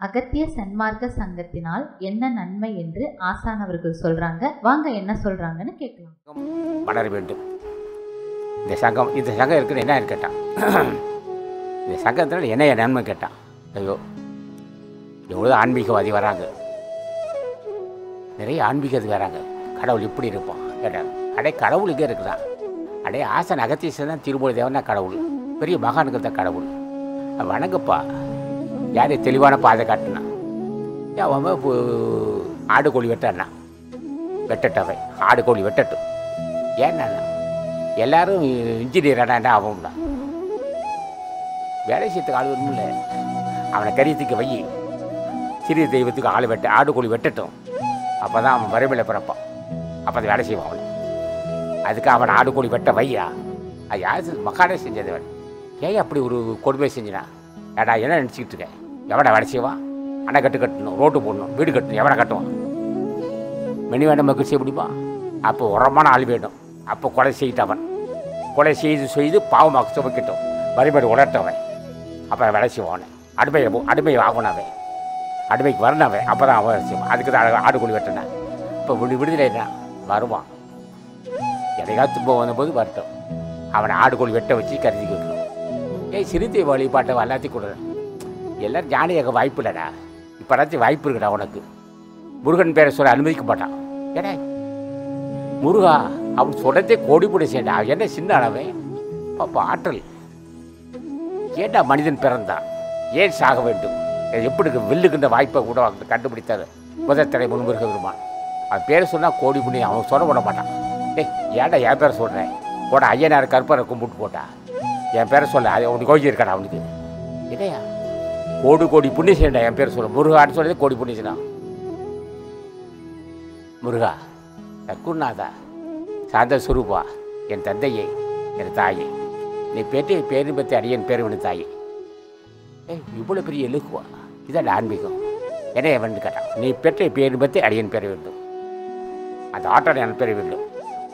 அகத்திய சன்மார்க்க சங்கத்தினால் என்ன நன்மை என்று ஆசான் அவர்கள் சொல்றாங்க வாங்க என்ன சொல்றாங்கன்னு கேட்கலாம் வளர வேண்டும் இந்த சங்கம் இந்த சங்கம் இருக்குது என்ன கேட்டான் இந்த சங்கத்தில் என்ன நன்மை கேட்டான் ஐயோ எவ்வளோ ஆன்மீகவாதி வராங்க நிறைய ஆன்மீகவாதி வராங்க கடவுள் இப்படி இருப்பான் கேட்டாங்க அடே கடவுள் இங்கே இருக்குதான் அடே ஆசன் அகத்தீசன் தான் திருமூல தேவன் கடவுள் பெரிய மகானுக்கு தான் கடவுள் வணங்கப்பா யார் தெளிவான பாதை காட்டினான் ஏன் அவன் இப்போ ஆடு கோழி வெட்டானா வெட்டட்டவன் ஆடு கோழி வெட்டட்டும் ஏன்னா எல்லாரும் இன்ஜினியர் ஆனா அவன் வேலை செய்யறதுக்கு ஆள் வரும்ல அவனை கரியத்துக்கு வை சிறிய தெய்வத்துக்கு ஆள் வெட்ட ஆடு கோழி வெட்டட்டும் அப்போ தான் அவன் வறுமையில் பிறப்பான் அப்போ அதை வேலை செய்வான் அவன் அதுக்கு அவன் ஆடு கோழி வெட்ட வையா அது யார் செஞ்ச- மகானே செஞ்சதவன் ஏன் அப்படி ஒரு கொடுமை செஞ்சினா ஏடா என்ன நினச்சிக்கிட்டு இருக்கேன் எவடா வேலை செய்வான் அணை கட்டு கட்டணும் ரோட்டு போடணும் வீடு கட்டணும் எவனை கட்டுவான் மெனி வேண்டாம் மக்கள் செய்ய முடியுமா அப்போ உரமான ஆள் வேணும் அப்போ கொலை செய்யிட்டவன் கொலை செய்து செய்து பாவமாக சுமக்கிட்டோம் வரிபடி உணர்த்தவன் அப்போ வேலை செய்வான் அடிமை அடிமை ஆகணும் அவன் அடிமைக்கு வரணும் அவன் அப்போ தான் அவன் வேலை செய்வான் அதுக்கு தான் ஆடுகொழி வெட்டினேன் இப்போ விடு விடுதலை வருவான் எதையாவது துன்பம் வந்தபோது வரட்டும் அவனை ஆடுகோழி வெட்ட வச்சு கருதி வைக்கணும் ஏய் சிறுத்தை வழிபாட்டை எல்லாத்தையும் கொடு எல்லாரும் ஞானியாக வாய்ப்பு இல்லைடா இப்போதாச்சும் வாய்ப்பு இருக்குடா உனக்கு முருகன் பேரை சொல்ல அனுமதிக்க மாட்டான் ஏடா முருகா அவன் சொல்றதே கோடி போட செய்யடா அவன் என்ன சின்ன அளவன் பாப்பா ஆற்றல் ஏண்டா மனிதன் பிறந்தான் ஏன் சாக வேண்டும் இது எப்படி இருக்கு வில்லுக்கின்ற வாய்ப்பை கூட அவன் கண்டுபிடித்தார் முதத்தடை முன்முருக பெருமான் அவன் பேர் சொன்னால் கோடி புண்ணியம் அவன் சொல்ல விட மாட்டான் ஏய் ஏன்டா என் பேரை சொல்கிறேன் போடா ஐயனார் கருப்பரை கும்பிட்டு போட்டா என் பேரை சொல்ல அது அவனுக்கு கோஜி இருக்காடா அவனுக்கு இல்லையா கோடி கோடி புண்ணியம் செய்யண்டா என் பேர் சொல்ல முருகான்னு சொல்லி கோடி புண்ணியம் செய்யலாம் முருகா சக்குநாதா சாந்த சுரூபா என் தந்தையை என் தாயை நீ பேட்டி பேரு பற்றி அடியன் பேர் விடு தாயே ஏய் இவ்வளோ பெரிய இலக்குவா இதான் ஆன்மீகம் என்ன வந்து கேட்டான் நீ பெற்ற பேரு பற்றி அடியன் பெற வேண்டும் அந்த ஆட்டோ நான் பெற வேண்டும்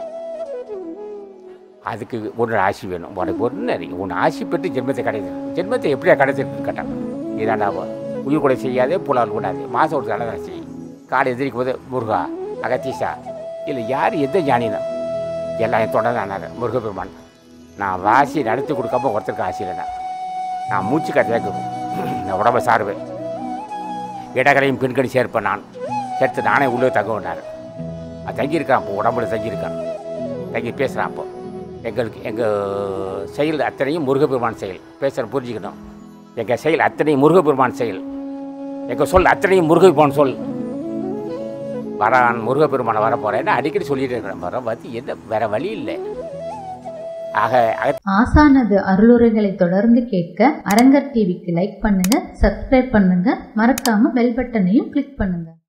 அதுக்கு உன்னோட ஆசி வேணும் உனக்கு ஒன்று அறியும் உன் ஆசி பெற்று ஜென்மத்தை கிடையாது ஜென்மத்தை எப்படியா கிடைச்சிருக்குன்னு கேட்டான் இதாண்டா அவ. உயிர் கூட செய்யாதே புலால் கூடாது மாதம் ஒரு தடவை செய் காலை எதிரிக்கும் போது முருகா அகத்தீஷா இல்லை யார் எந்த ஞானினா எல்லாம் என் தொடர்ந்து ஆனார் முருகப்பெருமான் நான் வாசி நடத்தி கொடுக்காம ஒருத்தருக்கு ஆசை இல்லைண்ணா நான் மூச்சு காட்டு கேட்கணும் நான் உடம்ப சாருவேன் இடகளையும் பெண்களையும் சேர்ப்பேன் நான் சேர்த்து நானே உள்ளே தங்குவேனார் அது தங்கியிருக்கான் இப்போ உடம்புல தங்கியிருக்கான் தங்கி பேசுகிறான் அப்போ எங்களுக்கு எங்கள் செயல் அத்தனையும் முருகப்பெருமான் செயல் பேசுகிற புரிஞ்சுக்கணும் எங்கள் செயல் அத்தனையும் முருகப்பெருமான் செயல் எங்கள் சொல் அத்தனையும் முருகப்பெருமான் சொல் வரான் முருகப்பெருமானை வர போகிறேன்னு அடிக்கடி சொல்லிட்டு இருக்கிறேன் வர பார்த்து என்ன வேற வழி இல்லை ஆக அக- ஆசானது அருளுரைகளை தொடர்ந்து கேட்க அரங்கர் டிவிக்கு லைக் பண்ணுங்க சப்ஸ்கிரைப் பண்ணுங்க மறக்காம பெல் பட்டனையும் கிளிக் பண்ணுங்க